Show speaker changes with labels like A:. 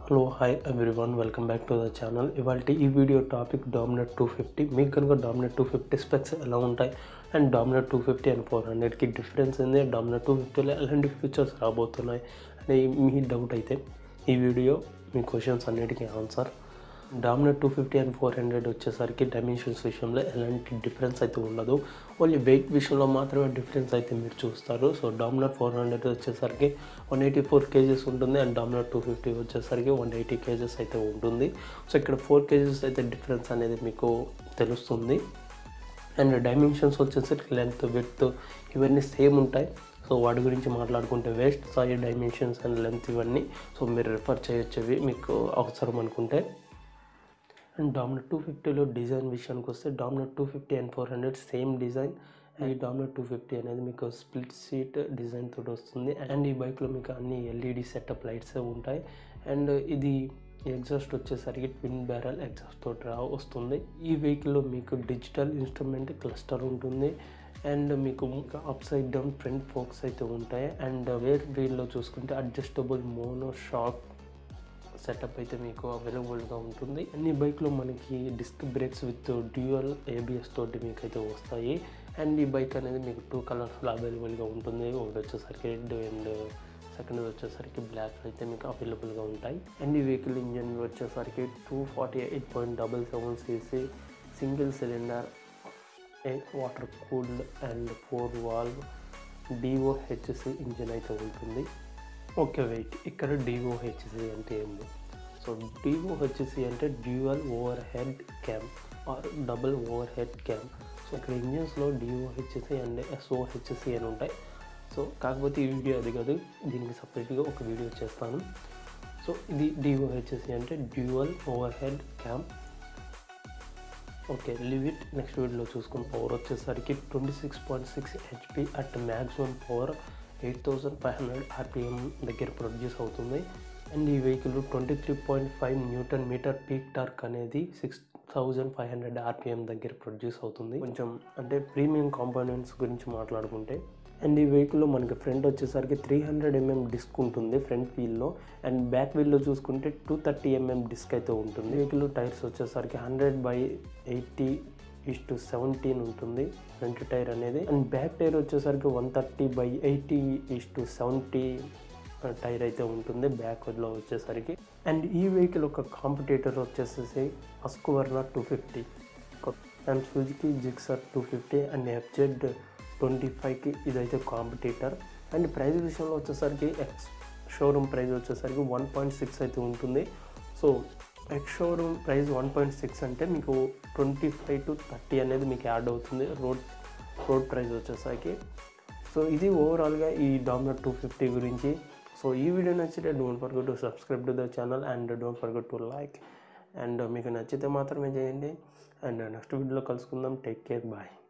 A: hello hi everyone welcome back to the channel ఇవాళ ఈ video topic Dominar two fifty మీకు కనుక Dominar two fifty specs ఎలా ఉంటాయి and Dominar two fifty and four హండ్రెడ్కి difference ఏంది డామినేట్ టూ ఫిఫ్టీలో ఎలాంటి ఫీచర్స్ రాబోతున్నాయి అని మీ డౌట్ అయితే ఈ వీడియో మీ క్వశ్చన్స్ అన్నిటికీ answer Dominar two fifty and four hundred వచ్చేసరికి డైమెన్షన్స్ విషయంలో ఎలాంటి డిఫరెన్స్ అయితే ఉండదు ఓన్లీ వెయిట్ విషయంలో మాత్రమే డిఫరెన్స్ అయితే మీరు చూస్తారు సో డామినేట్ ఫోర్ హండ్రెడ్ వచ్చేసరికి వన్ ఎయిటీ ఫోర్ కేజెస్ ఉంటుంది అండ్ డామినేట్ టూ ఫిఫ్టీ వచ్చేసరికి వన్ ఎయిటీ కేజెస్ అయితే ఉంటుంది సో ఇక్కడ ఫోర్ కేజెస్ అయితే డిఫరెన్స్ అనేది మీకు తెలుస్తుంది అండ్ డైమెన్షన్స్ వచ్చేసరికి లెంత్ విడ్త్ ఇవన్నీ సేమ్ ఉంటాయి సో వాటి గురించి మాట్లాడుకుంటే వేస్ట్ సాయి డైమెన్షన్స్ అండ్ లెంత్ ఇవన్నీ సో మీరు రిఫర్ చేయొచ్చు ఇవి మీకు అవసరం అనుకుంటే అండ్ డామినర్ టూ ఫిఫ్టీలో డిజైన్ విషయానికి వస్తే Dominar two fifty and four hundred same design ఈ డామినర్ టూ ఫిఫ్టీ అనేది మీకు స్ప్లిట్ సీట్ డిజైన్ తోటి వస్తుంది అండ్ ఈ బైక్లో మీకు అన్ని ఎల్ఈడి సెటప్ లైట్స్ ఉంటాయి అండ్ ఇది ఎగ్జాస్ట్ వచ్చేసరికి ట్విన్ బ్యారల్ ఎగ్జాస్ట్ తోటి రా వస్తుంది ఈ వెహికల్లో మీకు డిజిటల్ ఇన్స్ట్రుమెంట్ క్లస్టర్ ఉంటుంది అండ్ మీకు upside down front forks అయితే ఉంటాయి అండ్ వేర్ వీల్లో చూసుకుంటే అడ్జస్టబుల్ మోనో షాక్ సెటప్ అయితే మీకు అవైలబుల్గా ఉంటుంది అన్ని బైక్లో మనకి disc brakes with dual ABS తోటి మీకు అయితే వస్తాయి అండ్ ఈ బైక్ అనేది మీకు టూ కలర్స్లో అవైలబుల్గా ఉంటుంది ఒకటి వచ్చేసరికి రెడ్ అండ్ సెకండ్ వచ్చేసరికి బ్లాక్ అయితే మీకు అవైలబుల్గా ఉంటాయి అండ్ ఈ వెహికల్ ఇంజన్ వచ్చేసరికి two forty eight point double seven CC single cylinder water cooled and four valve DOHC engine అయితే ఉంటుంది ఓకే వెయిట్ ఇక్కడ డిఓహెచ్సి అంటే ఏంది సో డిఓహెచ్సి అంటే dual overhead cam or double overhead cam so ఇక్కడ ఇంజిన్స్లో DOHC and SOHC అని ఉంటాయి సో కాకపోతే ఈ వీడియో అది కాదు దీనికి సపరేట్గా ఒక వీడియో చేస్తాను సో ఇది డిఓహెచ్సి అంటే dual overhead cam okay leave it next వీడియోలో చూసుకుని పవర్ వచ్చేసరికి twenty six point six HP at maximum power eight thousand five hundred RPM దగ్గర ప్రొడ్యూస్ అవుతుంది అండ్ ఈ vehicle twenty three point five newton metre peak torque అనేది six thousand five hundred RPM దగ్గర produce అవుతుంది కొంచెం అంటే premium components గురించి మాట్లాడుకుంటే అండ్ ఈ వెహికల్లో మనకి ఫ్రంట్ వచ్చేసరికి త్రీ హండ్రెడ్ ఎంఎం డిస్క్ ఉంటుంది ఫ్రంట్ వీల్లో అండ్ బ్యాక్ వీల్లో చూసుకుంటే టూ థర్టీ ఎంఎం డిస్క్ అయితే ఉంటుంది వెహికల్ టైర్స్ వచ్చేసరికి hundred by eighty is to seventeen ఉంటుంది ఫ్రంట్ టైర్ అనేది అండ్ బ్యాక్ టైర్ వచ్చేసరికి one thirty by eighty is to seventy tyre అయితే ఉంటుంది బ్యాక్వర్డ్లో వచ్చేసరికి అండ్ ఈ వెహికల్ ఒక కాంపిటేటర్ వచ్చేసేసి అస్కువర్నా two fifty and Suzuki Gixxer two fifty and FZ twenty ఫైవ్కి ఇదైతే కాంపిటేటర్ అండ్ ప్రైస్ విషయంలో వచ్చేసరికి ఎక్స్ షోరూమ్ ప్రైస్ వచ్చేసరికి వన్ పాయింట్ సిక్స్ అయితే ఉంటుంది so ex showroom price one point six అంటే మీకు ట్వంటీ ఫైవ్ టు థర్టీ అనేది మీకు యాడ్ అవుతుంది రోడ్ రోడ్ ప్రైస్ వచ్చేసరికి సో ఇది ఓవరాల్గా ఈ డామినర్ టూ ఫిఫ్టీ గురించి సో ఈ వీడియో నచ్చితే don't forget to subscribe to the channel and don't forget to like and మీకు నచ్చితే మాత్రమే చేయండి అండ్ నెక్స్ట్ వీడియోలో కలుసుకుందాం టేక్ కేర్ బాయ్